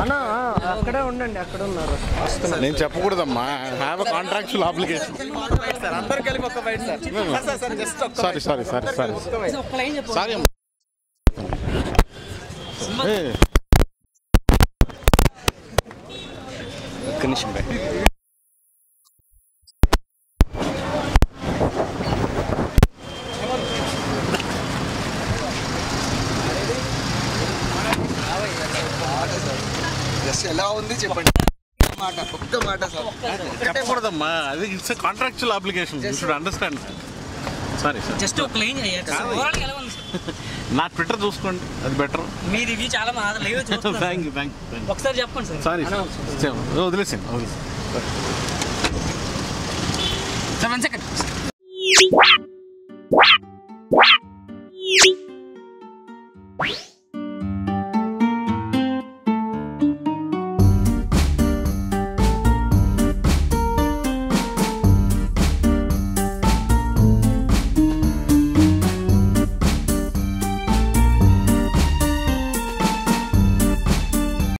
అన్న అక్కడే ఉండండి అక్కడ ఉన్నారు వస్తున్నారు నేను చెప్పకూడదమ్మా హ్యావ్ కాంట్రాక్చువల్ అప్లికేషన్ సార్ అందరు కలిపి ఒక్క బయట సార్ సార్ సార్ జస్ట్ ఒక్క సారీ సారీ సారీ సారీ ఒక్క లైన్ చెప్పు సారీ అమ్మా ఏ, ఒక్క నిమిషం బై జస్ట్ ఎలా ఉంది చెప్పండి మాట ఒక్క మాట సార్ చెప్పకూడదమ్మా అది it's contractual application you should understand sorry sir just ఒక లైన్ ఓవరాల్ ఎలా ఉంది సార్? నా ట్విట్టర్ చూసుకోండి అది బెటర్ మీ రివ్యూ చాలా మా లైవ్ చూస్తున్నాను థ్యాంక్ యూ థ్యాంక్ యూ ఒకసారి చెప్పండి సార్ సారీ వదిలేసాను వదిలేసాను సార్ వన్ సెకండ్